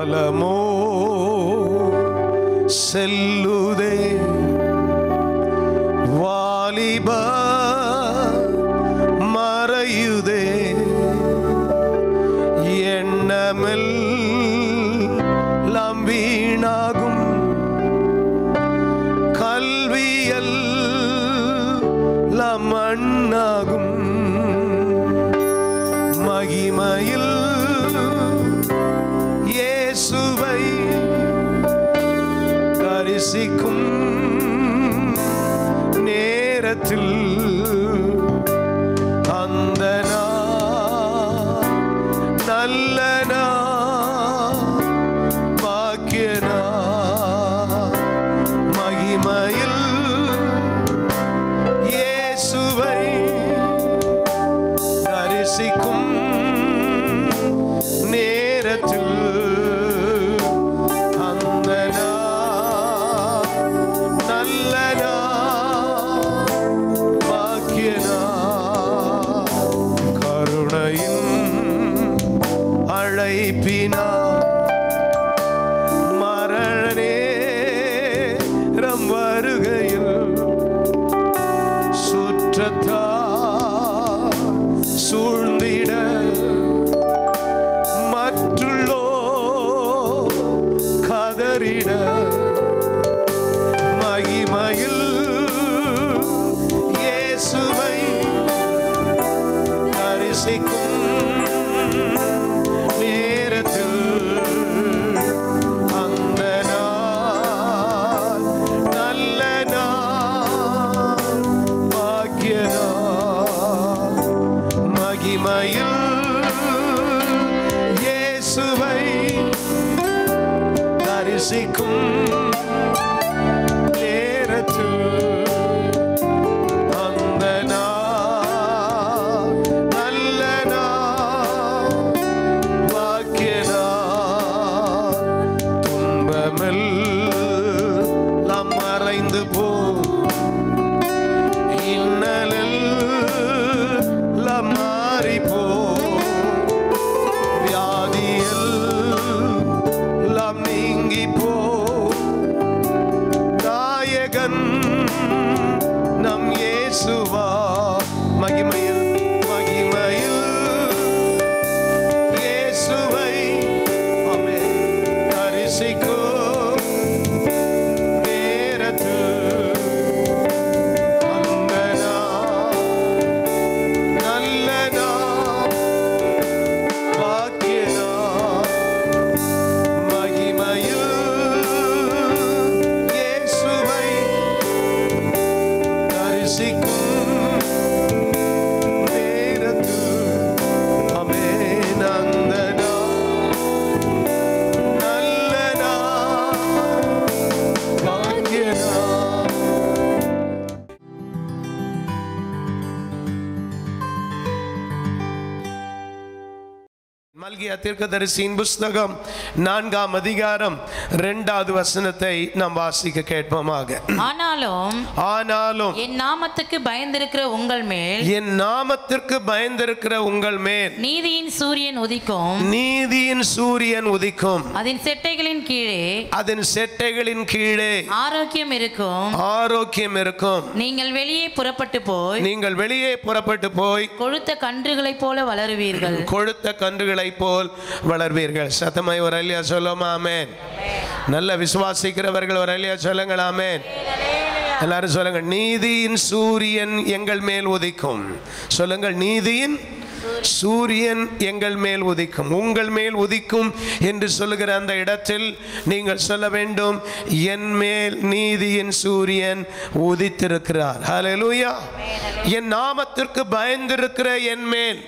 காலமோ செல்லுதே வாலிப மறையுதே எண்ணமில் வீணாகும் கல்வியல் மண்ணாகும் மகிமையில் இயேசுவை தரிசிக்கும் நேரத்தில் அந்த நாள் நல்ல நாள் பாக்கிய நாள் மகிமையில் இயேசுவை தரிசிக்கும் நேரத்தில் அந்த நாள் நல்ல நாள் பாக்கிய நாள் கருணையின் அழைப்பினார் மரணே ரம் வருகையில் சுற்றத்தா சூழ்ந்திட மற்றுள்ளோ கதறிட மகிமையில் இயேசுவை தரிசிக்கும் நேரத்தில் அந்த நாள் நல்ல நாள் பாக்கிய நாள் மகிமையில் இயேசுவை தரிசிக்கும் நேரத்தில் அந்த நாள் நல்ல நாள் பாக்கிய நாள் துன்பமெல்லாம் மறைந்து போ இன்னலெல்லாம் மாறி போ வியாதியெல்லாம் நீங்கி போ நாயகன் நம் இயேசுவா மகிமையில் மகிமையில் இயேசுவை ஆமென் தரிசிக்கும் நேரத்தில் அந்த நாள் நல்ல நாள் பாக்கிய நாள் மகிமையில் இயேசுவை தரிசிக்கும் நேரத்தில் ஆமென் அந்த நாள் நல்ல நாள் பாக்கிய நாள் மல்கியா தீர்க்கதரிசியின் புஸ்தகம் நான்காம் அதிகாரம் இரண்டாவது வசனத்தை நாம் வாசிக்க கேட்போமாக ஆனாலும் ஆனாலும் என் நாமத்துக்கு பயந்திருக்கிற உங்கள் மேல் என் நாமத்திற்கு பயந்திருக்கிற உங்கள் மேல் நீதியின் சூரியன் உதிக்கும் நீதியின் சூரியன் உதிக்கும் அதன் செட்டைகளின் கீழே அதன் செட்டைகளின் கீழே ஆரோக்கியம் இருக்கும் ஆரோக்கியம் இருக்கும் நீங்கள் வெளியே புறப்பட்டு போய் நீங்கள் வெளியே புறப்பட்டு போய் கொழுத்த கன்றுகளைப் போல வளருவீர்கள் கொழுத்த கன்றுகளைப் போல் வளர்வீர்கள் சத்தமாய் ஒரு அல்லியா சொல்லுமா ஆமென் நல்ல விசுவாசிக்கிறவர்கள் ஒரு அல்லியா சொல்லுங்கள் ஆமென் எல்லாரும் சொல்லுங்க நீதியின் சூரியன் எங்கள் மேல் உதிக்கும் சொல்லுங்கள் நீதியின் சூரியன் எங்கள் மேல் உதிக்கும் உங்கள் மேல் உதிக்கும் என்று சொல்லுகிற அந்த இடத்தில் நீங்கள் சொல்ல வேண்டும் என் மேல் நீதியின் சூரியன் உதித்திருக்கிறார் ஹalleluya என் நாமத்திற்கு பயந்திருக்கிற என் மேல்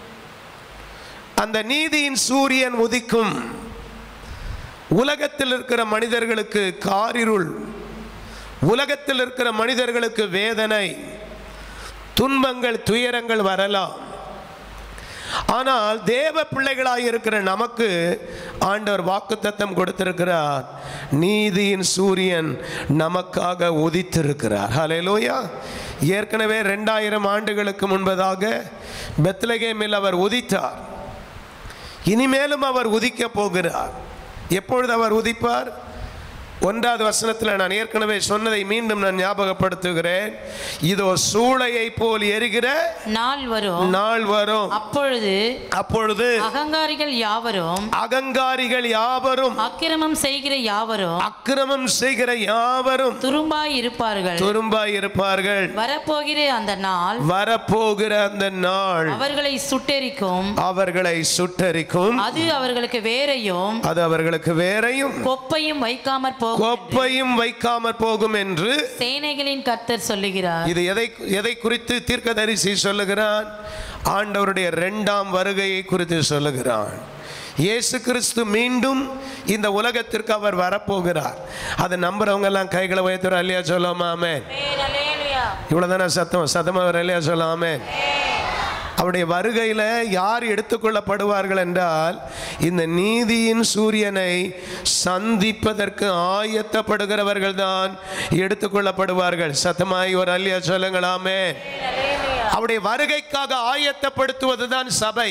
அந்த நீதியின் சூரியன் உதிக்கும் உலகத்தில் இருக்கிற மனிதர்களுக்கு காரிருள் உலகத்தில் இருக்கிற மனிதர்களுக்கு வேதனை துன்பங்கள் துயரங்கள் வரலாம் ஆனால் தேவ பிள்ளைகளாய் இருக்கிற நமக்கு ஆண்டவர் வாக்குத்தத்தம் கொடுத்திருக்கிறார் நீதியின் சூரியன் நமக்காக உதித்திருக்கிறார் ஹalleluya ஏற்கனவே ரெண்டாயிரம் ஆண்டுகளுக்கு முன்பதாக பெத்லகேமில் அவர் உதித்தார் இனிமேலும் அவர் உதிக்க போகிறார் எப்பொழுது அவர் உதிப்பார் ஒன்றாவது வசனத்தில் நான் ஏற்கனவே சொன்னதை மீண்டும் நான் ஞாபகப்படுத்துகிறேன் இதோ சூளையை போல் எரிகிற நாள் வரும் நாள் வரும் அப்பொழுது அப்பொழுது அகங்காரிகள் யாவரும் அகங்காரிகள் யாவரும் அக்கிரமம் செய்கிற யாவரும் அக்கிரமம் செய்கிற யாவரும் துரும்பாய் இருப்பார்கள் துரும்பாய் இருப்பார்கள் வரப்போகிற அந்த நாள் வரப்போகிற அந்த நாள் அவர்களை சுட்டெரிக்கும் அவர்களை சுட்டரிக்கும் அது அவர்களுக்கு வேறையும் அது அவர்களுக்கு வேறையும் கொப்பையும் வைக்காமற் போகும் கோப்பையும் வைக்காமற் போகும் என்று சேனைகளின் கர்த்தர் சொல்லுகிறார் இது எதை எதை குறித்து தீர்க்கதரிசி சொல்லுகிறான் ஆண்டவருடைய இரண்டாம் வருகையை குறித்து சொல்லுகிறான் இயேசு கிறிஸ்து மீண்டும் இந்த உலகத்திற்கு அவர் வரப்போகிறார் அதை நம்புறவங்க எல்லாம் கைகளை உயர்த்துற இல்லையா சொல்லாமே இவ்வளவுதானே சத்தம் சத்தமா வர இல்லையா சொல்லாமே அவருடைய வருகையில் யார் எடுத்துக்கொள்ளப்படுவார்கள் என்றால் இந்த நீதியின் சூரியனை சந்திப்பதற்கு ஆயத்தப்படுகிறவர்கள் தான் எடுத்துக்கொள்ளப்படுவார்கள் சத்தமாய் ஒரு அல்லியா சொல்லுங்களாமே அவருடைய வருகைக்காக ஆயத்தப்படுத்துவது தான் சபை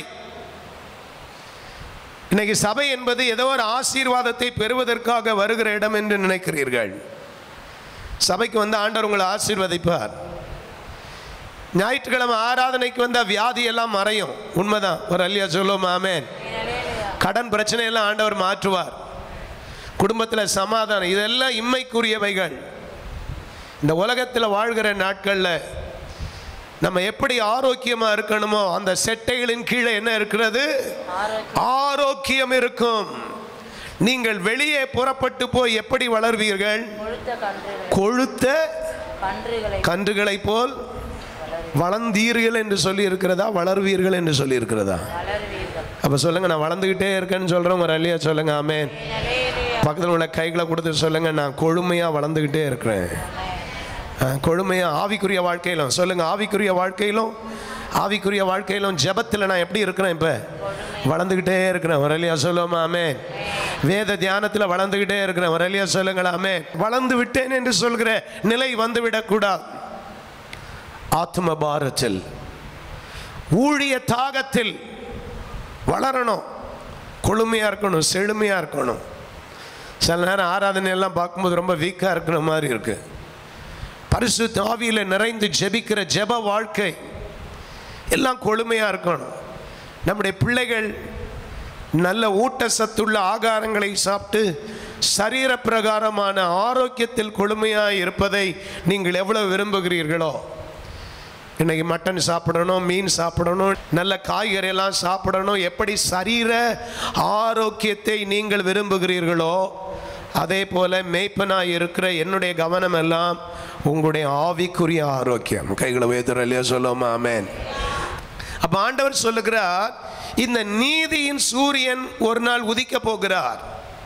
இன்னைக்கு சபை என்பது ஏதோ ஒரு ஆசீர்வாதத்தை பெறுவதற்காக வருகிற இடம் என்று நினைக்கிறீர்கள் சபைக்கு வந்து ஆண்டவர் உங்களை ஆசீர்வதிப்பார் ஞாயிற்றுக்கிழமை ஆராதனைக்கு வந்த வியாதி எல்லாம் மறையும் உண்மைதான் ஒரு அல்லியா சொல்லுவோம் ஆமேன் கடன் பிரச்சனை எல்லாம் ஆண்டவர் மாற்றுவார் குடும்பத்தில் சமாதானம் இதெல்லாம் இம்மைக்குரியவைகள் இந்த உலகத்தில் வாழ்கிற நாட்களில் நம்ம எப்படி ஆரோக்கியமாக இருக்கணுமோ அந்த செட்டைகளின் கீழே என்ன இருக்கிறது ஆரோக்கியம் இருக்கும் நீங்கள் வெளியே புறப்பட்டு போய் எப்படி வளர்வீர்கள் கொழுத்த கன்றுகளைப் போல் வளர்ந்தீர்கள் என்று சொல்லி இருக்கிறதா வளர்வீர்கள் என்று சொல்லி இருக்கிறதா அப்போ சொல்லுங்க நான் வளர்ந்துக்கிட்டே இருக்கேன்னு சொல்கிறவங்க ஒரு அல்லையா சொல்லுங்க ஆமேன் பக்கத்தில் உள்ள கைகளை கொடுத்து சொல்லுங்க நான் கொழுமையாக வளர்ந்துக்கிட்டே இருக்கிறேன் அஹ், கொழுமையா ஆவிக்குரிய வாழ்க்கையிலும் சொல்லுங்க ஆவிக்குரிய வாழ்க்கையிலும் ஆவிக்குரிய வாழ்க்கையிலும் ஜெபத்தில் நான் எப்படி இருக்கிறேன் இப்போ வளர்ந்துக்கிட்டே இருக்கிறேன் வரலியா சொல்லுவோமா ஆமே வேத தியானத்தில் வளர்ந்துக்கிட்டே இருக்கிறேன் வரலியா சொல்லுங்களாமே வளர்ந்து விட்டேன் என்று சொல்கிற நிலை வந்து விடக்கூடாது ஆத்ம பாரத்தில் ஊழிய தாகத்தில் வளரணும் கொழுமையாக இருக்கணும் செழுமையாக இருக்கணும் சில நேரம் ஆராதனை எல்லாம் பார்க்கும்போது ரொம்ப வீக்காக இருக்கிற மாதிரி இருக்கு பரிசு ஆவியில் நிறைந்து ஜெபிக்கிற ஜெப வாழ்க்கை எல்லாம் கொழுமையாக இருக்கணும் நம்முடைய பிள்ளைகள் நல்ல ஊட்டச்சத்துள்ள ஆகாரங்களை சாப்பிட்டு சரீர பிரகாரமான ஆரோக்கியத்தில் கொழுமையாக இருப்பதை நீங்கள் எவ்வளவு விரும்புகிறீர்களோ இன்னைக்கு மட்டன் சாப்பிடணும் மீன் சாப்பிடணும் நல்ல காய்கறி எல்லாம் சாப்பிடணும் எப்படி சரீர ஆரோக்கியத்தை நீங்கள் விரும்புகிறீர்களோ அதே போல மேய்ப்பனாய் இருக்கிற என்னுடைய கவனம் எல்லாம் உங்களுடைய ஆவிக்குரிய ஆரோக்கியம் கைகளை உயர்த்துற இல்லையா சொல்லுவோமா ஆமென் அப்ப ஆண்டவர் சொல்லுகிறார் இந்த நீதியின் சூரியன் ஒரு நாள் உதிக்க போகிறார்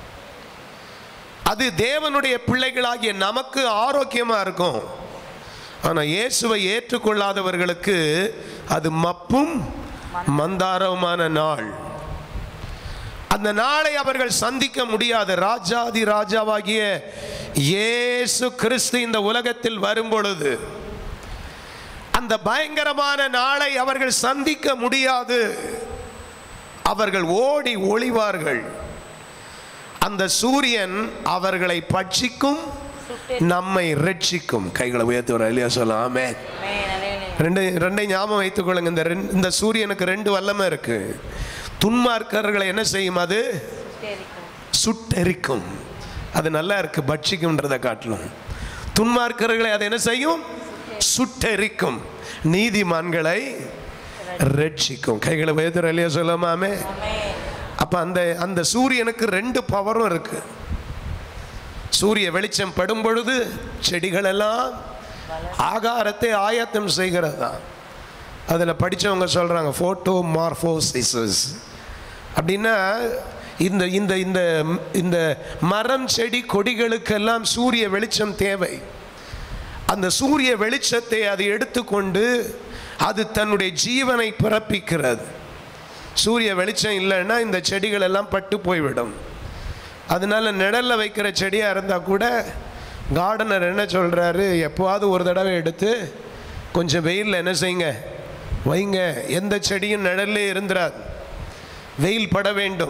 அது தேவனுடைய பிள்ளைகளாகிய நமக்கு ஆரோக்கியமா இருக்கும் ஆனா இயேசுவை ஏற்றுக்கொள்ளாதவர்களுக்கு அது மப்பும் மந்தாரவுமான நாள் அந்த நாளை அவர்கள் சந்திக்க முடியாது ராஜாதி ராஜாவாகிய இயேசு கிறிஸ்து இந்த உலகத்தில் வரும் பொழுது அந்த பயங்கரமான நாளை அவர்கள் சந்திக்க முடியாது அவர்கள் ஓடி ஒளிவார்கள் அந்த சூரியன் அவர்களை பட்சிக்கும் நம்மை ரட்சிக்கும் கைகளை உயர்த்தி ஒரு இல்லையா சொல்லலாம் ஆமென். ரெண்டு ரெண்டை ஞாபகம் வைத்துக் கொள்ளுங்க இந்த ரெண்டு இந்த சூரியனுக்கு ரெண்டு வல்லமை இருக்கு துன்மார்க்கர்களை என்ன செய்யும் அது சுட்டெரிக்கும் அது நல்லா இருக்கு பட்சிக்கும்ன்றதை காட்டணும் துன்மார்க்கர்களை அது என்ன செய்யும் சுட்டெரிக்கும் நீதிமான்களை ரட்சிக்கும் கைகளை உயர்த்துற இல்லையா சொல்லாமே அப்ப அந்த அந்த சூரியனுக்கு ரெண்டு பவரும் இருக்கு சூரிய வெளிச்சம் படும் பொழுது செடிகள் எல்லாம் ஆகாரத்தை ஆயத்தம் செய்கிறதா அதில் படிச்சவங்க சொல்றாங்க ஃபோட்டோ மார்போசிசஸ் அப்படின்னா இந்த இந்த இந்த இந்த மரம் செடி கொடிகளுக்கெல்லாம் சூரிய வெளிச்சம் தேவை அந்த சூரிய வெளிச்சத்தை அது எடுத்துக்கொண்டு அது தன்னுடைய ஜீவனை பிறப்பிக்கிறது சூரிய வெளிச்சம் இல்லைன்னா இந்த செடிகள் எல்லாம் பட்டு போய்விடும் அதனால நிழல்ல வைக்கிற செடியாக இருந்தால் கூட கார்டனர் என்ன சொல்கிறாரு எப்போவாவது ஒரு தடவை எடுத்து கொஞ்சம் வெயிலில் என்ன செய்யுங்க வைங்க எந்த செடியும் நிழல்லே இருந்துராது வெயில் பட வேண்டும்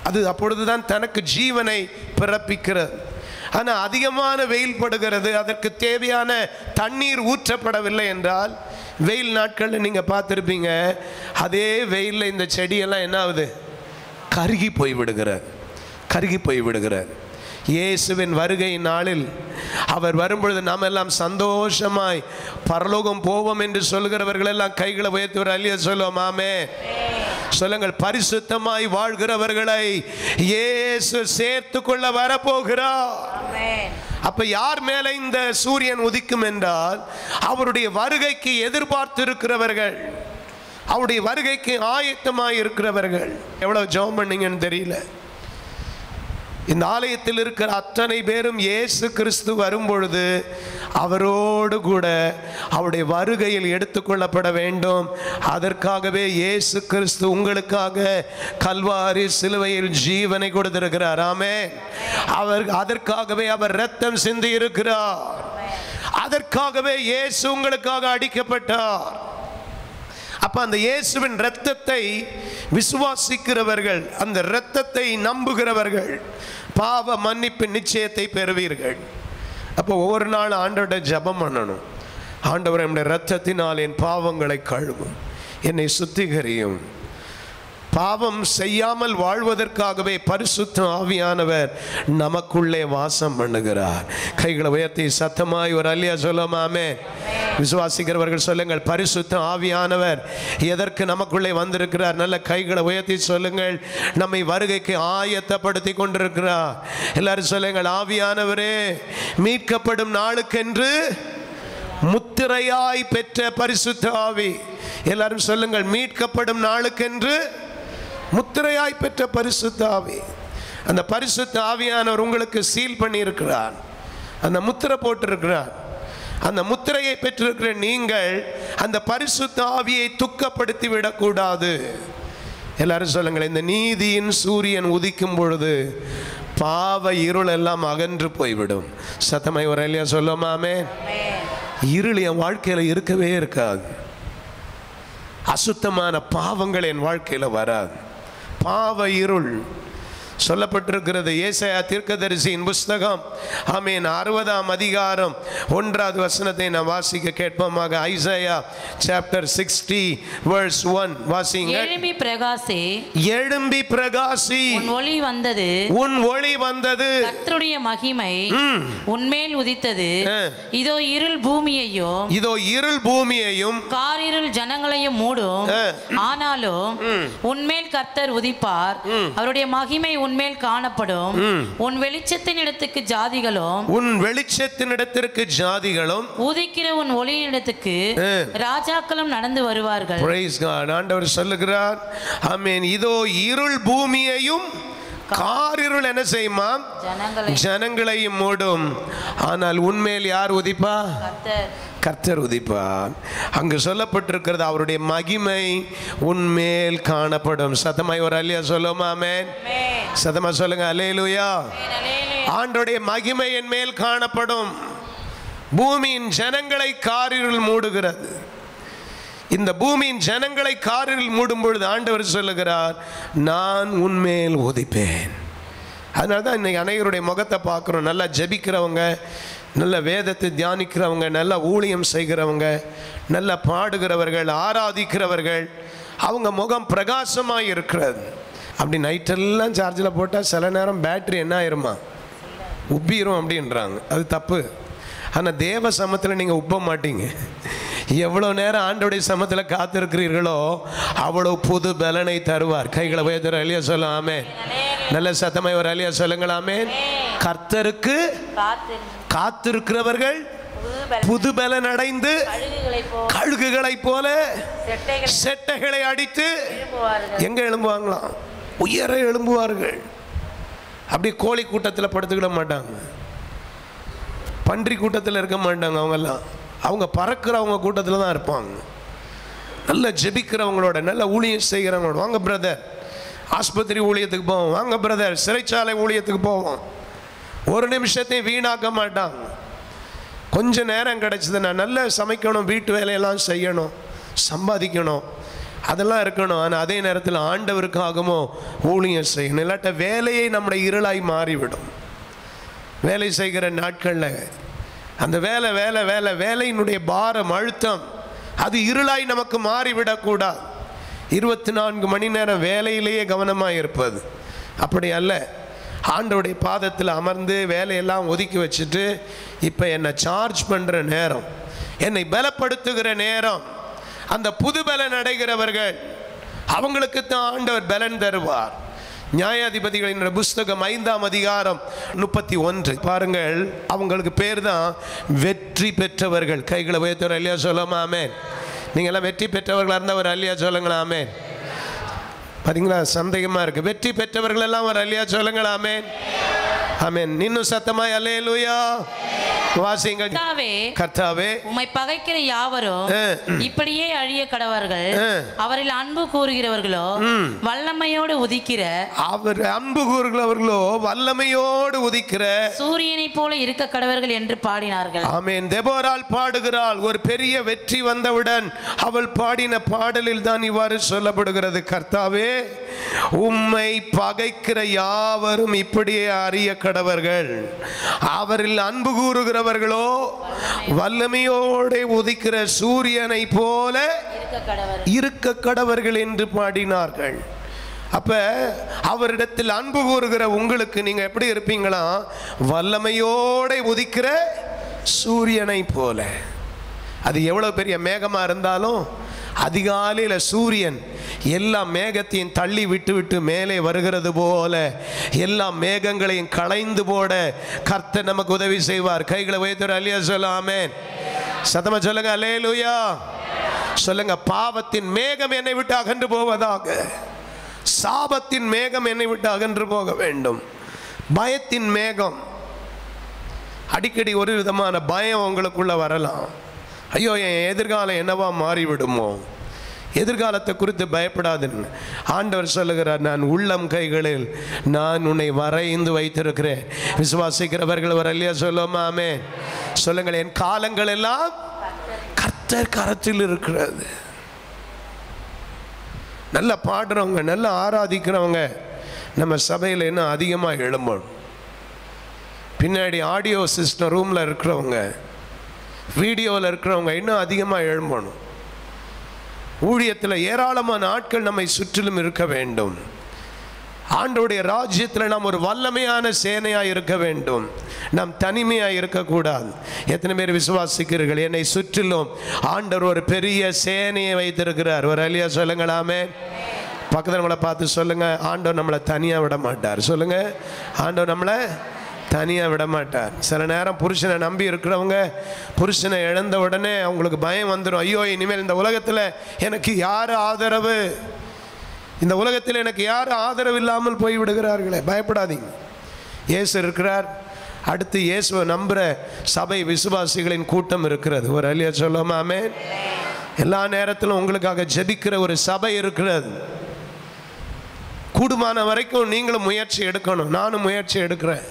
அது அப்பொழுதுதான் தனக்கு ஜீவனை பிறப்பிக்கிறது ஆனால் அதிகமான வெயில் படுகிறது அதற்கு தேவையான தண்ணீர் ஊற்றப்படவில்லை என்றால் வெயில் நாட்களில் நீங்கள் பார்த்துருப்பீங்க அதே வெயிலில் இந்த செடியெல்லாம் என்ன ஆகுது கருகி போய் விடுகிறார் கருகி போய் விடுகிறார் இயேசுவின் வருகை நாளில் அவர் வரும்பொழுது நாம் எல்லாம் சந்தோஷமாய் பரலோகம் போவோம் என்று சொல்கிறவர்கள் எல்லாம் கைகளை உயர்த்தி ஒரு அல்லிய சொல்லுவோம் ஆமே சொல்லுங்கள் பரிசுத்தமாய் வாழ்கிறவர்களை இயேசு சேர்த்து கொள்ள வரப்போகிறார் அப்ப யார் மேல இந்த சூரியன் உதிக்கும் என்றால் அவருடைய வருகைக்கு எதிர்பார்த்து இருக்கிறவர்கள் அவருடைய வருகைக்கு ஆயத்தமாய் இருக்கிறவர்கள் எவ்வளவு ஜெபம் பண்ணீங்கன்னு தெரியல இந்த ஆலயத்தில் இருக்கிற அத்தனை பேரும் இயேசு கிறிஸ்து வரும்பொழுது அவரோடு கூட அவருடைய வருகையில் எடுத்துக்கொள்ளப்பட வேண்டும் அதற்காகவே இயேசு கிறிஸ்து உங்களுக்காக கல்வாரி சிலுவையில் ஜீவனை கொடுத்திருக்கிறார் ஆமே அவர் அதற்காகவே அவர் ரத்தம் சிந்தி இருக்கிறார் அதற்காகவே இயேசு உங்களுக்காக அடிக்கப்பட்டார் அப்ப அந்த இயேசுவின் இரத்தத்தை விசுவாசிக்கிறவர்கள் அந்த இரத்தத்தை நம்புகிறவர்கள் பாவ மன்னிப்பு நிச்சயத்தை பெறுவீர்கள் அப்போ ஒவ்வொரு நாள் ஆண்டவர்கிட்ட ஜெபம் பண்ணணும் ஆண்டவர் என்னுடைய இரத்தத்தினால் என் பாவங்களை கழுவும் என்னை சுத்திகரியும் பாவம் செய்யாமல் வாழ்வதற்காகவே பரிசுத்த ஆவியானவர் நமக்குள்ளே வாசம் பண்ணுகிறார் கைகளை உயர்த்தி சத்தமாய் ஒரு அல்லியா சொல்லாமே விசுவாசிக்கிறவர்கள் சொல்லுங்கள் பரிசுத்த ஆவியானவர் எதற்கு நமக்குள்ளே வந்திருக்கிறார் நல்ல கைகளை உயர்த்தி சொல்லுங்கள் நம்மை வருகைக்கு ஆயத்தப்படுத்தி கொண்டிருக்கிறார் எல்லாரும் சொல்லுங்கள் ஆவியானவரே மீட்கப்படும் நாளுக்கென்று முத்திரையாய் பெற்ற பரிசுத்த ஆவி எல்லாரும் சொல்லுங்கள் மீட்கப்படும் நாளுக்கென்று முத்திரையாய் பெற்ற பரிசுத்த ஆவி அந்த பரிசுத்த ஆவியானவர் உங்களுக்கு சீல் பண்ணியிருக்கிறார் அந்த முத்திரை போட்டிருக்கிறார் அந்த முத்திரையை பெற்றிருக்கிற நீங்கள் அந்த பரிசுத்த ஆவியை துக்கப்படுத்தி விடக்கூடாது எல்லாரும் சொல்லுங்கள் இந்த நீதியின் சூரியன் உதிக்கும் பொழுது பாவ இருள் எல்லாம் அகன்று போய்விடும் சத்தமை ஒரு இல்லையா சொல்லுமாமே இருள் என் வாழ்க்கையில் இருக்கவே இருக்காது அசுத்தமான பாவங்கள் என் வாழ்க்கையில் வராது பாவ இருள் சொல்லப்பட்டிருக்கிறது ஏசாயா தீர்க்கதரிசியின் புஸ்தகம் ஆமீன் அறுபதாம் அதிகாரம் ஒன்றாவது வசனத்தை நான் வாசிக்க கேட்போமாக Isaiah chapter sixty verse one வாசிங்க எழும்பி பிரகாசே எழும்பி பிரகாசி உன் ஒளி வந்தது உன் ஒளி வந்தது கர்த்தருடைய மகிமை உன்மேல் உதித்தது ஆ. இதோ இருள் பூமியையும் இதோ இருள் பூமியையும் காரிருள் ஜனங்களையும் மூடும் ஆ. ஆனாலும் உன்மேல் கர்த்தர் உதிப்பார் அவருடைய மகிமை உன்மேல் காணப்படும் உன் வெளிச்சத்தின் இடத்துக்கு ஜாதிகளும் உன் வெளிச்சத்தினிடத்திற்கு ஜாதிகளும் உதிக்கிற உன் ஒளியின் இடத்துக்கு ஆ. ராஜாக்களும் நடந்து வருவார்கள் Praise God. ஆண்டவர் சொல்லுகிறார் ஆமென் இதோ இருள் பூமியையும் காரிருள் என்ன செய்யுமா ஜனங்களை ஜனங்களையும் மூடும் ஆனால் உண்மையில் யார் உதிப்பா கர்த்தர் கர்த்தர் உதிப்பார் அங்கு சொல்லப்பட்டிருக்கிறது அவருடைய மகிமை உன்மேல் காணப்படும் சத்தமாய் ஒரு அல்லையா சொல்லுமாமே சத்தமா சொல்லுங்க அலேலுயா ஆண்டோடைய மகிமை என் மேல் காணப்படும் பூமியின் ஜனங்களை காரிருள் மூடுகிறது இந்த பூமியின் ஜனங்களை காரில் மூடும் பொழுது ஆண்டவர் சொல்லுகிறார் நான் உன்மேல் உதிப்பேன் அதனால தான் இன்னைக்கு அனைவருடைய முகத்தை பார்க்குறோம் நல்லா ஜெபிக்கிறவங்க நல்ல வேதத்தை தியானிக்கிறவங்க நல்ல ஊழியம் செய்கிறவங்க நல்ல பாடுகிறவர்கள் ஆராதிக்கிறவர்கள் அவங்க முகம் பிரகாசமாக இருக்கிறது அப்படி நைட்டெல்லாம் சார்ஜில் போட்டால் சில நேரம் பேட்டரி என்ன ஆயிருமா உப்பிரும் அப்படின்றாங்க அது தப்பு ஆனால் தேவ சமத்தில் நீங்கள் உப்ப மாட்டீங்க எவ்வளோ நேரம் ஆண்டோடைய சமத்தில் காத்திருக்கிறீர்களோ அவ்வளோ புது பலனை தருவார் கைகளை உயர்த்துற அழியா சொல்லாமே நல்ல சத்தமாய் ஒரு அழியா சொல்லுங்களாமே கர்த்தருக்கு காத்திருக்கிறவர்கள் புது பலன் அடைந்து கழுகுகளைப் போல செட்டைகளை அடித்து எங்க எழும்புவாங்களாம் உயர எழும்புவார்கள் அப்படியே கோழி கூட்டத்தில் படுத்துக்கிட மாட்டாங்க பன்றி கூட்டத்தில் இருக்க மாட்டாங்க அவங்கெல்லாம் அவங்க பறக்கிறவங்க கூட்டத்தில் தான் இருப்பாங்க நல்ல ஜெபிக்கிறவங்களோட நல்ல ஊழியம் செய்கிறவங்களோட வாங்க பிரதர் ஆஸ்பத்திரி ஊழியத்துக்கு போவோம் வாங்க பிரதர் சிறைச்சாலை ஊழியத்துக்கு போவோம் ஒரு நிமிஷத்தையும் வீணாக்க மாட்டாங்க கொஞ்ச நேரம் கிடைச்சதுன்னா நல்லா சமைக்கணும் வீட்டு வேலையெல்லாம் செய்யணும் சம்பாதிக்கணும் அதெல்லாம் இருக்கணும் ஆனால் அதே நேரத்தில் ஆண்டவருக்காகவோ ஊழியம் செய்யணும் இல்லாட்ட வேலையை நம்முடைய இருளாய் மாறிவிடும் வேலை செய்கிற நாட்களில் அந்த வேலை வேலை வேலை வேலையினுடைய பாரம் அழுத்தம் அது இருளாய் நமக்கு மாறிவிடக்கூடாது இருபத்தி நான்கு மணி நேரம் வேலையிலேயே கவனமாக இருப்பது அப்படி அல்ல ஆண்டவருடைய பாதத்தில் அமர்ந்து வேலையெல்லாம் ஒதுக்கி வச்சுட்டு இப்போ என்னை சார்ஜ் பண்ணுற நேரம் என்னை பலப்படுத்துகிற நேரம் அந்த புது பலன் அடைகிறவர்கள் அவங்களுக்கு தான் ஆண்டவர் பலன் தருவார் நியாயாதிபதிகளின் புஸ்தகம் ஐந்தாம் அதிகாரம் முப்பத்தி ஒன்று பாருங்கள் அவங்களுக்கு பேர் தான் வெற்றி பெற்றவர்கள் கைகளை உயர்த்தவர் அல்லையா சொல்லாமே நீங்களாம் வெற்றி பெற்றவர்களாக இருந்தால் ஒரு அல்லையா சொல்லுங்களாமே பார்த்தீங்களா சந்தேகமாக இருக்குது வெற்றி பெற்றவர்கள் எல்லாம் ஒரு அல்லையா சொல்லுங்களாமே ஆமென் இன்னும் சத்தமாய் அல்லேலூயா வாசிங்கள் கர்த்தாவே கர்த்தாவே உம்மை பகைக்கிற யாவரும் ஆ. இப்படியே அழிய கடவர்கள் ஆ. அவரில் அன்பு கூறுகிறவர்களோ வல்லமையோடு உதிக்கிற அவர் அன்பு கூறுகிறவர்களோ வல்லமையோடு உதிக்கிற சூரியனைப் போல இருக்க கடவர்கள் என்று பாடினார்கள் ஆமென் தெபோரால் பாடுகிறாள் ஒரு பெரிய வெற்றி வந்தவுடன் அவள் பாடின பாடலில் தான் இவ்வாறு சொல்லப்படுகிறது கர்த்தாவே உம்மை பகைக்கிற யாவரும் இப்படியே அறிய கடவர்கள் அவரில் அன்பு கூறுகிறவர்களோ வல்லமையோടെ உதிக்கிற சூரியனை போல இருக்க கடவர்கள் இருக்க கடவர்கள் என்று பாடினார்கள் அப்ப அவரிடத்தில் அன்பு கூறுகிற உங்களுக்கு நீங்க எப்படி இருப்பீங்களா வல்லமையோட உதிக்கிற சூரியனை போல அது எவ்வளவு பெரிய மேகமா இருந்தாலும் அதிகாலையில் சூரியன் எல்லா மேகத்தையும் தள்ளி விட்டு விட்டு மேலே வருகிறது போல எல்லா மேகங்களையும் களைந்து போட கர்த்தர் நமக்கு உதவி செய்வார் கைகளை வைத்து அல்லையா சொல்லாமே சத்தமா சொல்லுங்க அல்லேலூயா சொல்லுங்க பாவத்தின் மேகம் என்னை விட்டு அகன்று போவதாக சாபத்தின் மேகம் என்னை விட்டு அகன்று போக வேண்டும் பயத்தின் மேகம் அடிக்கடி ஒரு விதமான பயம் உங்களுக்குள்ள வரலாம் ஐயோ என் எதிர்காலம் என்னவா மாறிவிடுமோ எதிர்காலத்தை குறித்து பயப்படாதுன்னு ஆண்டவர் சொல்லுகிறார் நான் உள்ளம் கைகளில் நான் உன்னை வரைந்து வைத்திருக்கிறேன் விசுவாசிக்கிறவர்கள் வர இல்லையா சொல்லுமாமே சொல்லுங்கள் என் காலங்கள் எல்லாம் கர்த்தர் கரத்தில் இருக்கிறது நல்லா பாடுறவங்க நல்லா ஆராதிக்கிறவங்க நம்ம சபையில் இன்னும் அதிகமாக எழும்பணும் பின்னாடி ஆடியோ சிஸ்டம் ரூமில் இருக்கிறவங்க வீடியோவில் இருக்கிறவங்க இன்னும் அதிகமாக எழும்பணும் ஊழியத்தில் ஏராளமான ஆட்கள் நம்மை சுற்றிலும் இருக்க வேண்டும் ஆண்டோடைய ராஜ்யத்தில் நாம் ஒரு வல்லமையான சேனையாக இருக்க வேண்டும் நாம் தனிமையாக இருக்கக்கூடாது எத்தனை பேர் விசுவாசிக்கிறீர்கள் என்னை சுற்றிலும் ஆண்டவர் ஒரு பெரிய சேனையை வைத்திருக்கிறார் ஒரு அலியா சொல்லுங்களாமே பக்கத்தில் நம்மளை பார்த்து சொல்லுங்க ஆண்டவர் நம்மளை தனியாக விட மாட்டார் சொல்லுங்க ஆண்டவர் நம்மளை தனியாக விட மாட்டார் சில நேரம் புருஷனை நம்பி இருக்கிறவங்க புருஷனை இழந்த உடனே அவங்களுக்கு பயம் வந்துடும் ஐயோ இனிமேல் இந்த உலகத்தில் எனக்கு யார் ஆதரவு இந்த உலகத்தில் எனக்கு யார் ஆதரவு இல்லாமல் போய் விடுகிறார்களே பயப்படாதீங்க இயேசு இருக்கிறார் அடுத்து இயேசுவை நம்புகிற சபை விசுவாசிகளின் கூட்டம் இருக்கிறது ஒரு அலியா சொல்லாமே எல்லா நேரத்திலும் உங்களுக்காக ஜெபிக்கிற ஒரு சபை இருக்கிறது கூடுமான வரைக்கும் நீங்களும் முயற்சி எடுக்கணும் நானும் முயற்சி எடுக்கிறேன்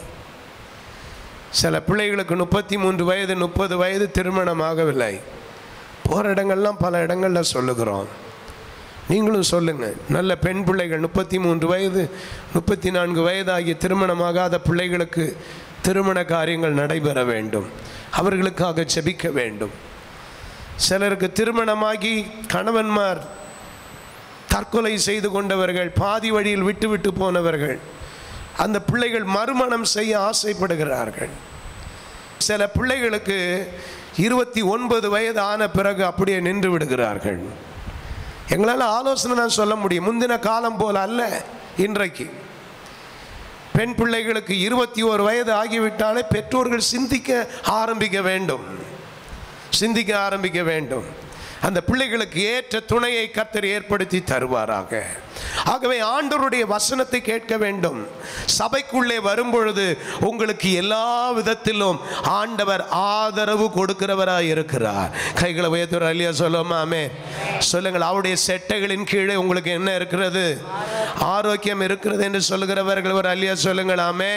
சில பிள்ளைகளுக்கு முப்பத்தி மூன்று வயது முப்பது வயது திருமணம் ஆகவில்லை போகிற இடங்கள்லாம் பல இடங்களில் சொல்லுகிறோம் நீங்களும் சொல்லுங்க நல்ல பெண் பிள்ளைகள் முப்பத்தி மூன்று வயது முப்பத்தி நான்கு வயதாகிய திருமணமாகாத பிள்ளைகளுக்கு திருமண காரியங்கள் நடைபெற வேண்டும் அவர்களுக்காக செபிக்க வேண்டும் சிலருக்கு திருமணமாகி கணவன்மார் தற்கொலை செய்து கொண்டவர்கள் பாதி வழியில் விட்டு விட்டு போனவர்கள் அந்த பிள்ளைகள் மறுமணம் செய்ய ஆசைப்படுகிறார்கள் சில பிள்ளைகளுக்கு இருபத்தி ஒன்பது வயது ஆன பிறகு அப்படியே நின்று விடுகிறார்கள் எங்களால் ஆலோசனை தான் சொல்ல முடியும் முந்தின காலம் போல அல்ல இன்றைக்கு பெண் பிள்ளைகளுக்கு இருபத்தி ஒரு வயது ஆகிவிட்டாலே பெற்றோர்கள் சிந்திக்க ஆரம்பிக்க வேண்டும் சிந்திக்க ஆரம்பிக்க வேண்டும் அந்த பிள்ளைகளுக்கு ஏற்ற துணையை கர்த்தர் ஏற்படுத்தி தருவாராக ஆகவே ஆண்டவருடைய வசனத்தை கேட்க வேண்டும் சபைக்குள்ளே வரும்பொழுது உங்களுக்கு எல்லா விதத்திலும் ஆண்டவர் ஆதரவு கொடுக்கிறவராய் இருக்கிறார் கைகளை உயர்த்துற அல்லையா சொல்லுமாமே சொல்லுங்கள் அவருடைய செட்டைகளின் கீழே உங்களுக்கு என்ன இருக்கிறது ஆரோக்கியம் இருக்கிறது என்று சொல்லுகிறவர்கள் ஒரு அல்லையா சொல்லுங்களாமே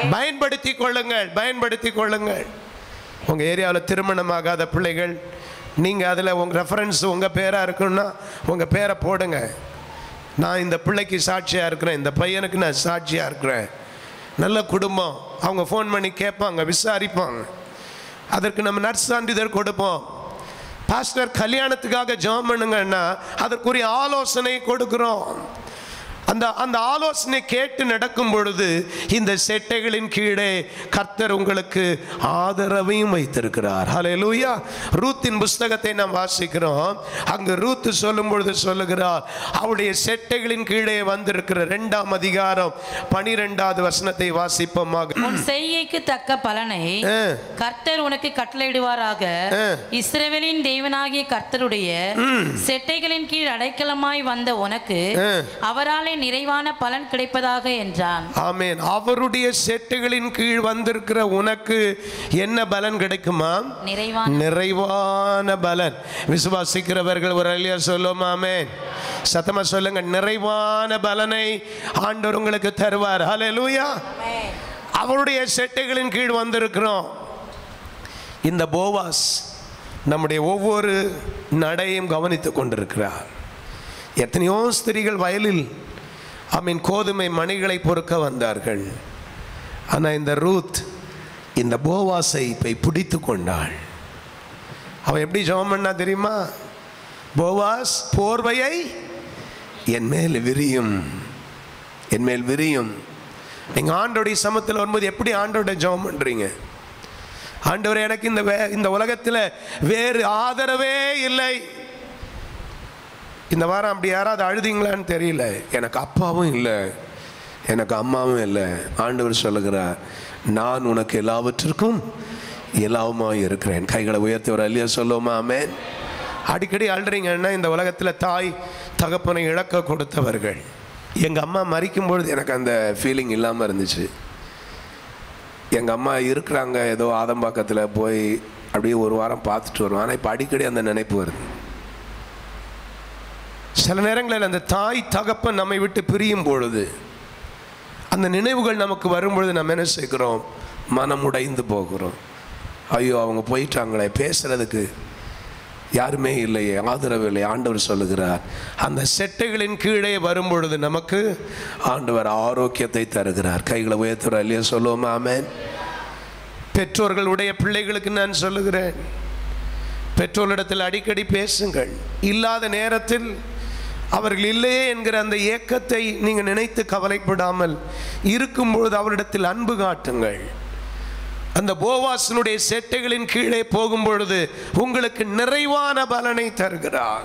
பயன்படுத்தி கொள்ளுங்கள் பயன்படுத்தி கொள்ளுங்கள் உங்கள் ஏரியாவில் திருமணமாகாத பிள்ளைகள் நீங்கள் அதில் உங்கள் ரெஃபரன்ஸ் உங்கள் பேராக இருக்குன்னா உங்கள் பேரை போடுங்க நான் இந்த பிள்ளைக்கு சாட்சியாக இருக்கிறேன் இந்த பையனுக்கு நான் சாட்சியாக இருக்கிறேன் நல்ல குடும்பம் அவங்க ஃபோன் பண்ணி கேட்பாங்க விசாரிப்பாங்க அதற்கு நம்ம நற்சான்றிதழ் கொடுப்போம் பாஸ்டர் கல்யாணத்துக்காக ஜெபம் பண்ணுங்கன்னா அதற்குரிய ஆலோசனை கொடுக்கிறோம் அந்த அந்த ஆலோசனை கேட்டு நடக்கும் பொழுது இந்த செட்டைகளின் கீழே கர்த்தர் உங்களுக்கு ஆதரவையும் வைத்திருக்கிறார் ஹalleluya ரூத்தின் புஸ்தகத்தை நாம் வாசிக்கிறோம் அங்கு ரூத் சொல்லும் பொழுது சொல்லுகிறார் அவருடைய செட்டைகளின் கீழே வந்திருக்கிற இரண்டாம் அதிகாரம் பனிரெண்டாவது வசனத்தை வாசிப்போமாக உன் செய்கைக்கு தக்க பலனை ஆ. கர்த்தர் உனக்கு கட்டளையிடுவாராக ஆ. இஸ்ரவேலின் தேவனாகிய கர்த்தருடைய செட்டைகளின் கீழ் அடைக்கலமாய் வந்த உனக்கு ஆ. அவராலே நிறைவான பலன் கிடைப்பதாக என்றான் ஆமென் அவருடைய செட்டுகளின் கீழ் வந்திருக்கிற உனக்கு என்ன பலன் கிடைக்குமா நிறைவான நிறைவான பலன் விசுவாசிக்கிறவர்கள் ஒரு அழியா சொல்லும் ஆமென் சத்தமா சொல்லுங்க நிறைவான பலனை ஆண்டவர் உங்களுக்கு தருவார் ஹalleluya அவருடைய செட்டைகளின் கீழ் வந்திருக்கிறோம் இந்த போவாஸ் நம்முடைய ஒவ்வொரு நடையும் கவனித்துக் கொண்டிருக்கிறார் எத்தனையோ ஸ்திரீகள் வயலில் ஐ மீன் கோதுமை மணிகளை பொறுக்க வந்தார்கள் ஆனால் இந்த ரூத் இந்த போவாஸை போய் பிடித்து கொண்டாள் அவன் எப்படி ஜெபம் பண்ணா தெரியுமா போவாஸ் போர்வையை என் மேல் விரியும் என் மேல் விரியும் நீங்கள் ஆண்டோடைய சமத்தில் வரும்போது எப்படி ஆண்டோட ஜெபம் பண்ணுறீங்க ஆண்டவர் எனக்கு இந்த வே இந்த உலகத்தில் வேறு ஆதரவே இல்லை இந்த வாரம் அப்படி யாராவது அழுதிங்களான்னு தெரியல எனக்கு அப்பாவும் இல்லை எனக்கு அம்மாவும் இல்லை ஆண்டவர் சொல்லுகிறார் நான் உனக்கு எல்லாவற்றிற்கும் எல்லாவுமாய் இருக்கிறேன் கைகளை உயர்த்தி ஒரு அல்லையா சொல்லுவோமா ஆமென் அடிக்கடி அழுறீங்கன்னா இந்த உலகத்தில் தாய் தகப்பனை இழக்க கொடுத்தவர்கள் எங்கள் அம்மா மறிக்கும் பொழுது எனக்கு அந்த ஃபீலிங் இல்லாமல் இருந்துச்சு எங்கள் அம்மா இருக்கிறாங்க ஏதோ ஆதம்பாக்கத்தில் போய் அப்படியே ஒரு வாரம் பார்த்துட்டு வருவோம் ஆனால் இப்போ அடிக்கடி அந்த நினைப்பு வருது சில நேரங்களில் அந்த தாய் தகப்பன் நம்மை விட்டு பிரியும் பொழுது அந்த நினைவுகள் நமக்கு வரும்பொழுது நம்ம என்ன செய்கிறோம் மனம் உடைந்து போகிறோம் ஐயோ அவங்க போயிட்டாங்களே பேசுறதுக்கு யாருமே இல்லையே ஆதரவு இல்லை ஆண்டவர் சொல்லுகிறார் அந்த செட்டைகளின் கீழே வரும்பொழுது நமக்கு ஆண்டவர் ஆரோக்கியத்தை தருகிறார் கைகளை உயர்த்துற இல்லையா சொல்லுவோமா ஆமென் பெற்றோர்களுடைய பிள்ளைகளுக்கு நான் சொல்லுகிறேன் பெற்றோரிடத்தில் அடிக்கடி பேசுங்கள் இல்லாத நேரத்தில் அவர்கள் இல்லையே என்கிற அந்த ஏக்கத்தை நீங்கள் நினைத்து கவலைப்படாமல் இருக்கும்பொழுது அவரிடத்தில் அன்பு காட்டுங்கள் அந்த போவாசனுடைய செட்டைகளின் கீழே போகும் பொழுது உங்களுக்கு நிறைவான பலனை தருகிறார்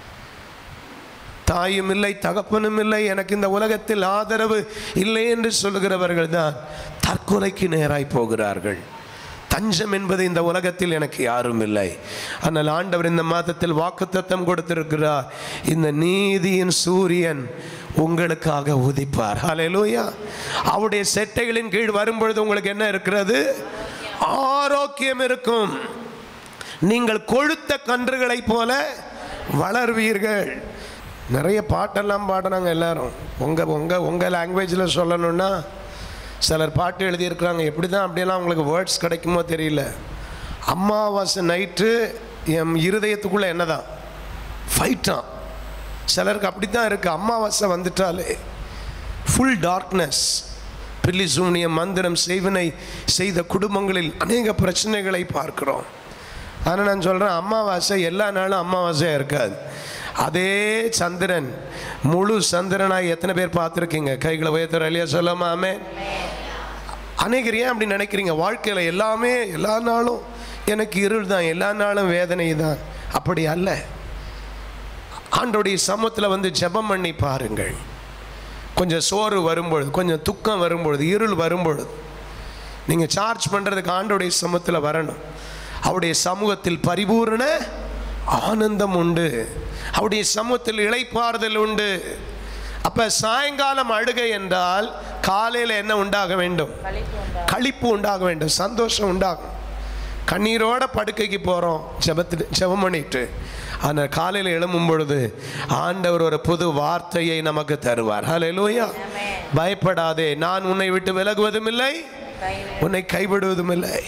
தாயும் இல்லை தகப்பனும் இல்லை எனக்கு இந்த உலகத்தில் ஆதரவு இல்லை என்று சொல்லுகிறவர்கள் தான் தற்கொலைக்கு நேராய் போகிறார்கள் தஞ்சம் என்பது இந்த உலகத்தில் எனக்கு யாரும் இல்லை ஆனால் ஆண்டவர் இந்த மாதத்தில் வாக்குத்தத்தம் கொடுத்திருக்கிறார் இந்த நீதியின் சூரியன் உங்களுக்காக உதிப்பார் ஹalleluya அவருடைய செட்டைகளின் கீழ் வரும்பொழுது உங்களுக்கு என்ன இருக்கிறது ஆரோக்கியம் இருக்கும் நீங்கள் கொழுத்த கன்றுகளைப் போல வளர்வீர்கள் நிறைய பாட்டெல்லாம் பாடுறாங்க எல்லாரும் உங்கள் உங்கள் உங்கள் லாங்குவேஜில் சொல்லணும்னா சிலர் பாட்டு எழுதியிருக்கிறாங்க எப்படி தான் அப்படியெல்லாம் உங்களுக்கு வேர்ட்ஸ் கிடைக்குமோ தெரியல அமாவாசை நைட்டு என் இருதயத்துக்குள்ளே என்னதான் ஃபைட்டான் சிலருக்கு அப்படி தான் இருக்குது அமாவாசை வந்துட்டாலே ஃபுல் டார்க்னஸ் பில்லி சூனியம் மந்திரம் செய்வினை செய்த குடும்பங்களில் அநேக பிரச்சனைகளை பார்க்கிறோம் ஆனால் நான் சொல்கிறேன் அமாவாசை எல்லா நாளும் அமாவாசையாக இருக்காது அதே சந்திரன் முழு சந்திரனாய் எத்தனை பேர் பார்த்துருக்கீங்க கைகளை உயர்த்துற இல்லையா சொல்லாமே அநேகர் ஏன் அப்படி நினைக்கிறீங்க வாழ்க்கையில் எல்லாமே எல்லா நாளும் எனக்கு இருள் தான் எல்லா நாளும் வேதனை தான் அப்படி அல்ல ஆண்டோடைய சமூகத்தில் வந்து ஜெபம் பண்ணி பாருங்கள் கொஞ்சம் சோறு வரும்பொழுது கொஞ்சம் துக்கம் வரும்பொழுது இருள் வரும்பொழுது நீங்கள் சார்ஜ் பண்ணுறதுக்கு ஆண்டோடைய சமூகத்தில் வரணும் அவருடைய சமூகத்தில் பரிபூரண ஆனந்தம் உண்டு அவருடைய சமூகத்தில் இளைப்பாறுதல் உண்டு அப்போ சாயங்காலம் அழுகை என்றால் காலையில் என்ன உண்டாக வேண்டும் களிப்பு உண்டாக வேண்டும் சந்தோஷம் உண்டாகும் கண்ணீரோட படுக்கைக்கு போகிறோம் ஜெபத்து ஜெபம் பண்ணிட்டு ஆனால் காலையில் எழும்பும் பொழுது ஆண்டவர் ஒரு புது வார்த்தையை நமக்கு தருவார் ஹalleluya பயப்படாதே நான் உன்னை விட்டு விலகுவதும் இல்லை உன்னை கைவிடுவதும் இல்லை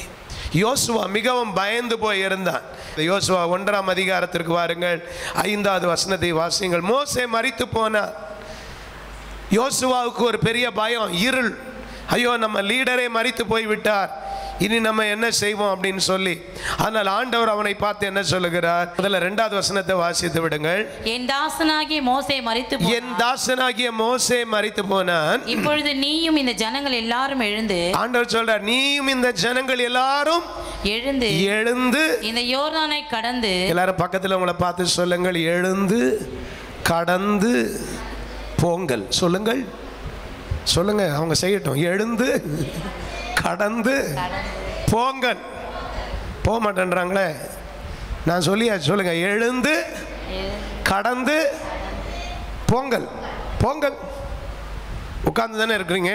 யோசுவா மிகவும் பயந்து போய் இருந்தான் இந்த யோசுவா ஒன்றாம் அதிகாரத்திற்கு வாருங்கள் ஐந்தாவது வசனத்தை வாசியுங்கள் மோசே மரித்து போனார் யோசுவாவுக்கு ஒரு பெரிய பயம் இருள் ஐயோ நம்ம லீடரே மரித்து போய் விட்டார் இனி நம்ம என்ன செய்வோம் அப்படின்னு சொல்லி ஆனால் ஆண்டவர் அவனை பார்த்து என்ன சொல்லுகிறார் முதல்ல ரெண்டாவது வசனத்தை வாசித்து விடுங்கள் என் தாசனாகிய மோசே மரித்து போ- என் தாசனாகிய மோசே மரித்து போனான் இப்பொழுது நீயும் இந்த ஜனங்கள் எல்லாரும் எழுந்து ஆண்டவர் சொல்றார் நீயும் இந்த ஜனங்கள் எல்லாரும் எழுந்து எழுந்து இந்த யோர்தானை கடந்து எல்லாரும் பக்கத்தில் உங்களை பார்த்து சொல்லுங்கள் எழுந்து கடந்து போங்கள் சொல்லுங்கள் சொல்லுங்க அவங்க செய்யட்டும் எழுந்து கடந்து போங்கள் போக மாட்டேன்றாங்களே நான் சொல்லியா சொல்லுங்க எழுந்து கடந்து போங்கள் போங்கள் உட்கார்ந்து தானே இருக்கிறீங்க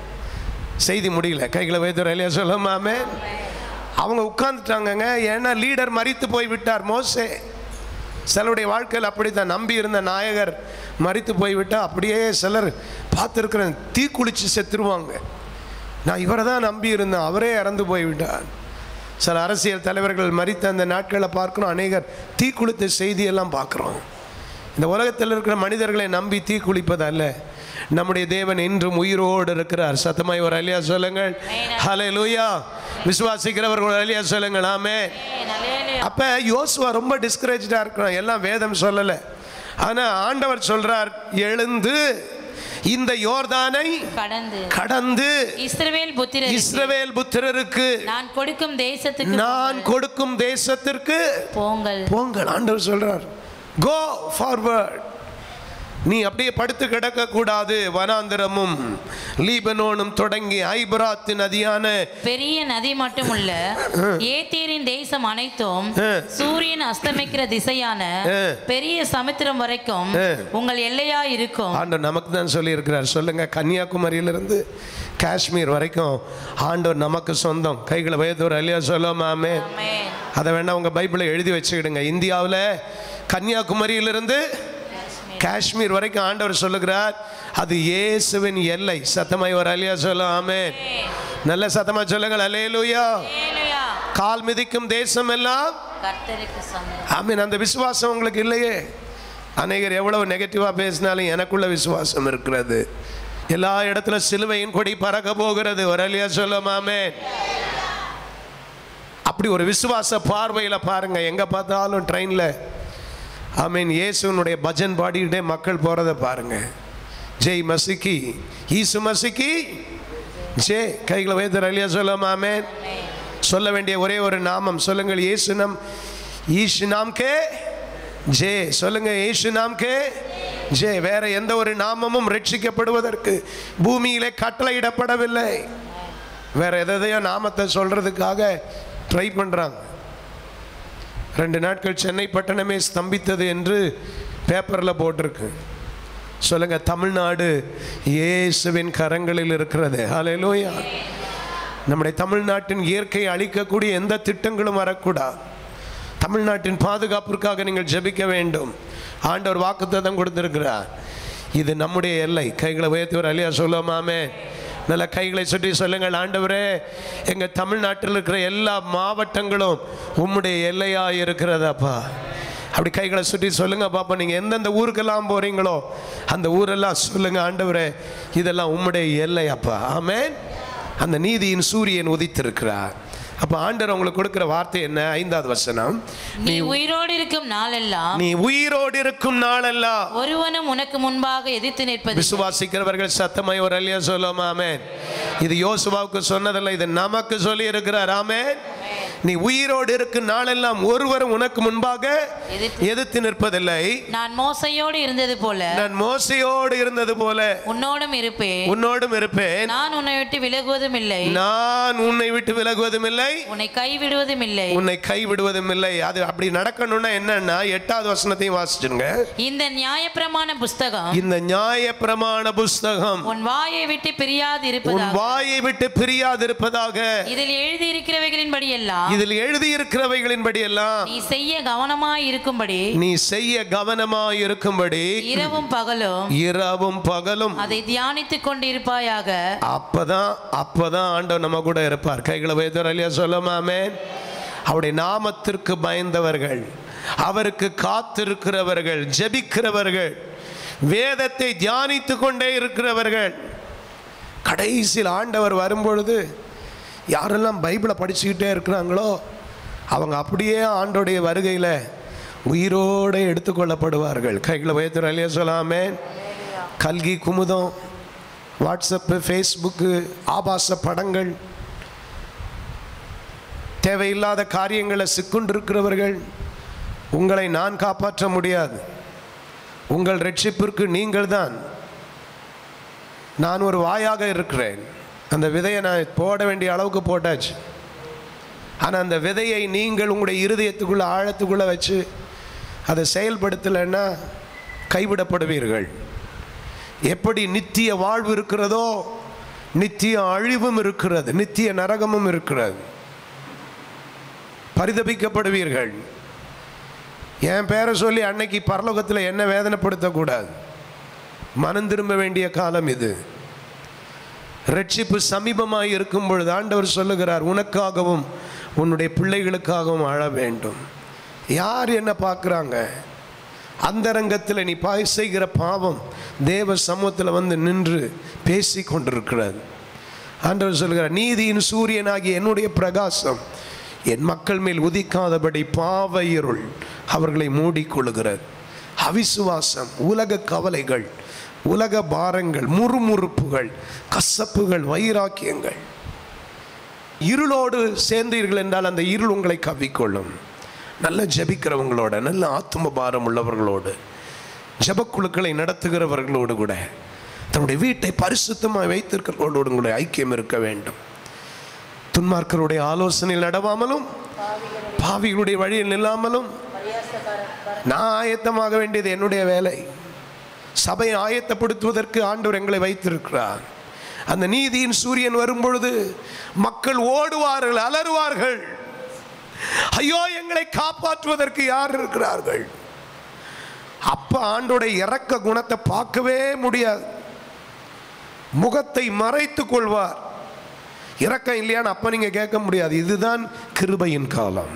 செய்தி முடியல கைகளை வைத்து இல்லையா சொல்லுமாமே அவங்க உட்கார்ந்துட்டாங்கங்க ஏன்னா லீடர் மறித்து போய் விட்டார் மோசே சிலருடைய வாழ்க்கையில் அப்படித்தான் நம்பி இருந்த நாயகர் மறித்து போய்விட்டா அப்படியே சிலர் பார்த்துருக்குறேன் தீ குளிச்சு செத்துருவாங்க நான் இவரை தான் நம்பி இருந்தேன் அவரே இறந்து போய்விட்டார் சில அரசியல் தலைவர்கள் மறித்த அந்த நாட்களை பார்க்குறோம் அநேகர் தீ குளித்த செய்தியெல்லாம் பார்க்குறோம் இந்த உலகத்தில் இருக்கிற மனிதர்களை நம்பி தீ குளிப்பதல்ல நம்முடைய தேவன் இன்றும் உயிரோடு இருக்கிறார் சத்தமாய் ஒரு அலியா சொல்லுங்கள் ஹலே லூயா விசுவாசிக்கிறவர்கள் ஒரு அலியா சொல்லுங்கள் ஆமே அப்ப யோசுவா ரொம்ப டிஸ்கரேஜா இருக்கிறான் எல்லாம் வேதம் சொல்லல ஆனா ஆண்டவர் சொல்றார் எழுந்து இந்த யோர்தானை கடந்து கடந்து இஸ்ரவேல் புத்திரருக்கு இஸ்ரவேல் புத்திரருக்கு நான் கொடுக்கும் தேசத்துக்கு நான் கொடுக்கும் தேசத்திற்கு போங்கள் போங்கள் ஆண்டவர் சொல்றார் கோ ஃபார்வர்ட் நீ அப்படியே படுத்து கிடக்க கூடாது வனாந்திரமும் லீபனோனும் தொடங்கி ஐபராத்து நதியான பெரிய நதி மட்டுமல்ல ஏத்தேரின் தேசம் அனைத்தும் சூரியன் அஸ்தமிக்கிற திசையான பெரிய சமுத்திரம் வரைக்கும் உங்கள் எல்லையா இருக்கும் ஆண்டவர் நமக்கு தான் சொல்லி இருக்கிறார் சொல்லுங்க கன்னியாகுமரியிலிருந்து காஷ்மீர் வரைக்கும் ஆண்டவர் நமக்கு சொந்தம் கைகளை வயதோர் அல்லையா சொல்லாமே ஆமென். அதை வேணா உங்க பைபிளை எழுதி வச்சுக்கிடுங்க இந்தியாவில் கன்னியாகுமரியிலிருந்து காஷ்மீர் வரைக்கும் ஆண்டவர் சொல்லுகிறார் அது இயேசுவின் எல்லை சத்தமாய் ஒரு அலியா சொல்லாமே நல்ல சத்தமா சொல்லுங்கள் அலேலுயா ஹalleluya. கால் மிதிக்கும் தேசம் எல்லாம் கர்த்தருக்கு சொந்தம் ஆமீன் அந்த விசுவாசம் உங்களுக்கு இல்லையே அநேகர் எவ்வளவு நெகட்டிவாக பேசினாலும் எனக்குள்ள விசுவாசம் இருக்கிறது எல்லா இடத்துல சிலுவையின் கொடி பறக்க போகிறது ஒரு அலியா சொல்லுமாமே அப்படி ஒரு விசுவாச பார்வையில் பாருங்க எங்க பார்த்தாலும் ட்ரெயினில் ஐ மீன் இயேசுனுடைய பஜன் பாடிக்கிட்டே மக்கள் போகிறத பாருங்க ஜெய் மசிக்கி ஈசு மசிக்கி ஜே கைகளை வைத்து அலியா சொல்லுமாமே சொல்ல வேண்டிய ஒரே ஒரு நாமம் சொல்லுங்கள் இயேசு நம் ஈசு நாம் கே ஜே சொல்லுங்க இயேசு நாம் கே ஜே வேற எந்த ஒரு நாமமும் ரட்சிக்கப்படுவதற்கு பூமியிலே கட்டளையிடப்படவில்லை வேற எதையோ நாமத்தை சொல்றதுக்காக ட்ரை பண்றாங்க ரெண்டு நாட்கள் சென்னை பட்டணமே ஸ்தம்பித்தது என்று பேப்பரில் போட்டிருக்கு சொல்லுங்க தமிழ்நாடு இயேசுவின் கரங்களில் இருக்கிறது ஹalleluya நம்முடைய தமிழ்நாட்டின் இயற்கையை அழிக்கக்கூடிய எந்த திட்டங்களும் வரக்கூடாது தமிழ்நாட்டின் பாதுகாப்பிற்காக நீங்கள் ஜெபிக்க வேண்டும் ஆண்டவர் வாக்குத்தத்தம் கொடுத்திருக்கிறார் இது நம்முடைய எல்லை கைகளை உயர்த்தி ஒரு அலியா சொல்லுமாமே நல்ல கைகளை சுற்றி சொல்லுங்கள் ஆண்டவரே எங்க தமிழ்நாட்டில் இருக்கிற எல்லா மாவட்டங்களும் உம்முடைய எல்லையா இருக்கிறதாப்பா அப்படி கைகளை சுற்றி சொல்லுங்க பாப்பா நீங்க எந்தெந்த ஊருக்கெல்லாம் போறீங்களோ அந்த ஊரெல்லாம் சொல்லுங்க ஆண்டவரே இதெல்லாம் உம்முடைய எல்லை அப்பா ஆமென் அந்த நீதியின் சூரியன் உதித்திருக்கிறார் அப்ப ஆண்டவர் உங்களுக்கு கொடுக்கிற வார்த்தை என்ன ஐந்தாவது வசனம் நீ உயிரோடு இருக்கும் நாளெல்லாம் நீ உயிரோடு இருக்கும் நாளெல்லாம் ஒருவனும் உனக்கு முன்பாக எதிர்த்து நிற்பது விசுவாசிக்கிறவர்கள் சத்தமாய் ஒரு அல்லையா சொல்லுவோம் ஆமென் இது யோசுவாவுக்கு சொன்னதல்ல இது நமக்கு சொல்லி இருக்கிறார் ஆமென் நீ உயிரோடு இருக்கும் நாளெல்லாம் ஒருவரும் உனக்கு முன்பாக எதிர்த்து- எதிர்த்து நிற்பதில்லை நான் மோசையோடு இருந்தது போல நான் மோசையோடு இருந்தது போல உன்னோடும் இருப்பேன் உன்னோடும் இருப்பேன் நான் உன்னை விட்டு விலகுவதும் இல்லை நான் உன்னை விட்டு விலகுவதும் இல்லை உன்னை கைவிடுவதும் இல்லை உன்னை கைவிடுவதும் இல்லை அது அப்படி நடக்கணும்னா என்னன்னா எட்டாவது வசனத்தையும் வாசிச்சிருங்க இந்த நியாயப்பிரமாண புஸ்தகம் இந்த நியாய பிரமாண புஸ்தகம் உன் வாயை விட்டு பிரியாது உன் இருப்பதாக வாயை விட்டு பிரியாதிருப்பதாக இதில் எழுதியிருக்கிறவைகளின்படி எல்லாம் இதில் எழுதியிருக்கிறவைகளின்படி எல்லாம் நீ செய்ய கவனமாய் இருக்கும்படி நீ செய்ய கவனமாய் இருக்கும்படி இரவும் பகலும் இரவும் பகலும் அதை தியானித்துக் கொண்டிருப்பாயாக அப்பதான் அப்பதான் ஆண்டவர் நம்ம கூட இருப்பார் கைகளை வைத்தவர் இல்லையா சொல்லுமாமே அவருடைய நாமத்திற்கு பயந்தவர்கள் அவருக்கு காத்திருக்கிறவர்கள் ஜெபிக்கிறவர்கள் வேதத்தை தியானித்து கொண்டே இருக்கிறவர்கள் கடைசியில் ஆண்டவர் வரும்பொழுது யாரெல்லாம் பைபிளை படிச்சுக்கிட்டே இருக்கிறாங்களோ அவங்க அப்படியே ஆண்டோடைய வருகையில் உயிரோடு எடுத்துக்கொள்ளப்படுவார்கள் கைகளை வைத்தவர் இல்லையா சொல்லாமே கல்கி குமுதம் வாட்ஸ்அப்பு ஃபேஸ்புக்கு ஆபாச படங்கள் தேவையில்லாத காரியங்களை சிக்குண்டிருக்கிறவர்கள் உங்களை நான் காப்பாற்ற முடியாது உங்கள் ரட்சிப்பிற்கு நீங்கள் தான் நான் ஒரு வாயாக இருக்கிறேன் அந்த விதையை நான் போட வேண்டிய அளவுக்கு போட்டாச்சு ஆனால் அந்த விதையை நீங்கள் உங்களுடைய இருதயத்துக்குள்ளே ஆழத்துக்குள்ளே வச்சு அதை செயல்படுத்தலைன்னா கைவிடப்படுவீர்கள் எப்படி நித்திய வாழ்வு இருக்கிறதோ நித்திய அழிவும் இருக்கிறது நித்திய நரகமும் இருக்கிறது பரிதபிக்கப்படுவீர்கள் என் பேரை சொல்லி அன்னைக்கு பரலோகத்தில் என்ன வேதனைப்படுத்தக்கூடாது மனம் திரும்ப வேண்டிய காலம் இது ரட்சிப்பு சமீபமாக இருக்கும் பொழுது ஆண்டவர் சொல்லுகிறார் உனக்காகவும் உன்னுடைய பிள்ளைகளுக்காகவும் அழ வேண்டும் யார் என்ன பார்க்குறாங்க அந்தரங்கத்தில் நீ பாய் செய்கிற பாவம் தேவ சமூகத்தில் வந்து நின்று பேசி கொண்டிருக்கிறது ஆண்டவர் சொல்கிறார் நீதியின் சூரியனாகிய என்னுடைய பிரகாசம் என் மக்கள் மேல் உதிக்காதபடி பாவ இருள் அவர்களை மூடிக்கொள்கிறது அவிசுவாசம் உலக கவலைகள் உலக பாரங்கள் முறுமுறுப்புகள் கசப்புகள் வைராக்கியங்கள் இருளோடு சேர்ந்தீர்கள் என்றால் அந்த இருள் உங்களை கவ்விக்கொள்ளும் நல்ல ஜெபிக்கிறவங்களோட நல்ல ஆத்ம பாரம் உள்ளவர்களோடு ஜெபக்குழுக்களை நடத்துகிறவர்களோடு கூட தன்னுடைய வீட்டை பரிசுத்தமாக வைத்திருக்கிறவர்களோடு கூட ஐக்கியம் இருக்க வேண்டும் துன்மார்க்கருடைய ஆலோசனையில் நடவாமலும் பாவிகளுடைய வழியில் நில்லாமலும் நான் ஆயத்தமாக வேண்டியது என்னுடைய வேலை சபையை ஆயத்தப்படுத்துவதற்கு ஆண்டவர் எங்களை வைத்திருக்கிறார் அந்த நீதியின் சூரியன் வரும்பொழுது மக்கள் ஓடுவார்கள் அலறுவார்கள் ஐயோ எங்களை காப்பாற்றுவதற்கு யார் இருக்கிறார்கள் அப்ப ஆண்டோடைய இறக்க குணத்தை பார்க்கவே முடியாது முகத்தை மறைத்துக் கொள்வார் இறக்கம் இல்லையான்னு அப்ப நீங்க கேட்க முடியாது இதுதான் கிருபையின் காலம்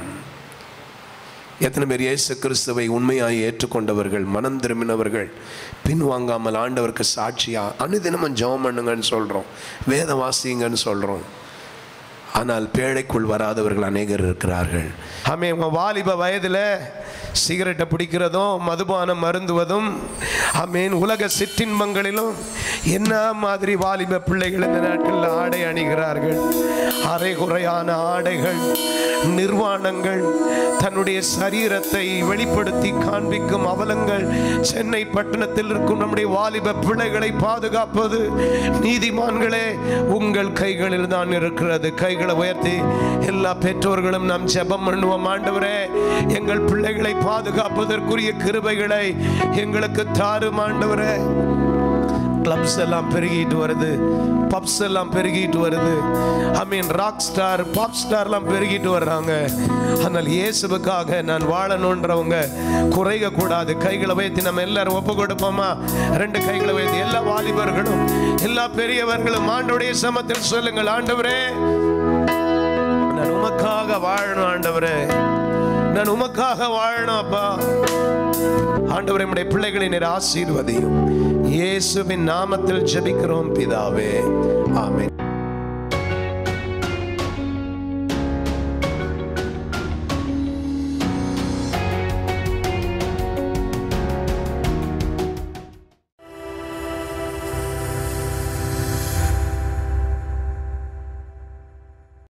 எத்தனை பேர் இயேசு கிறிஸ்துவை உண்மையாய் ஏற்றுக்கொண்டவர்கள் மனம் திரும்பினவர்கள் பின்வாங்காமல் ஆண்டவருக்கு சாட்சியா அனுதினமும் ஜெபம் பண்ணுங்கன்னு சொல்றோம் வேத வாசிங்கன்னு சொல்றோம் ஆனால் பேழைக்குள் வராதவர்கள் அநேகர் இருக்கிறார்கள் ஆமே உங்க வாலிப வயதில் சிகரெட்டை பிடிக்கிறதும் மதுபானம் மருந்துவதும் ஆமேன் உலக சிற்றின்பங்களிலும் என்ன மாதிரி வாலிப பிள்ளைகள் இந்த நாட்களில் ஆடை அணிகிறார்கள் அரை குறையான ஆடைகள் நிர்வாணங்கள் தன்னுடைய சரீரத்தை வெளிப்படுத்தி காண்பிக்கும் அவலங்கள் சென்னை பட்டணத்தில் இருக்கும் நம்முடைய வாலிப பிள்ளைகளை பாதுகாப்பது நீதிமான்களே உங்கள் கைகளில் தான் இருக்கிறது கைகளை உயர்த்தி எல்லா பெற்றோர்களும் நாம் ஜெபம் பண்ணுவோம் ஆண்டவரே எங்கள் பிள்ளைகளை பாதுகாப்பதற்குரிய கிருபைகளை எங்களுக்கு தாரும் ஆண்டவரே கிளப்ஸ் எல்லாம் பெருகிட்டு வருது பப்ஸ் எல்லாம் பெருகிட்டு வருது I mean rock star pop ஸ்டார்லாம் பெருகிட்டு வர்றாங்க ஆனால் இயேசுவுக்காக நான் வாழணுன்றவங்க குறைக கூடாது கைகளை வைத்து நம்ம எல்லாரும் ஒப்பு கொடுப்போமா ரெண்டு கைகளை வைத்து எல்லா வாலிபர்களும் எல்லா பெரியவர்களும் ஆண்டவருடைய சமத்தில் சொல்லுங்கள் ஆண்டவரே நான் உமக்காக வாழணும் ஆண்டவரே நான் உமக்காக வாழணும் அப்பா ஆண்டவரே நம்முடைய பிள்ளைகளை நீர் ஆசீர்வதியும் இயேசுவின் நாமத்தில் ஜெபிக்கிறோம் பிதாவே ஆமென்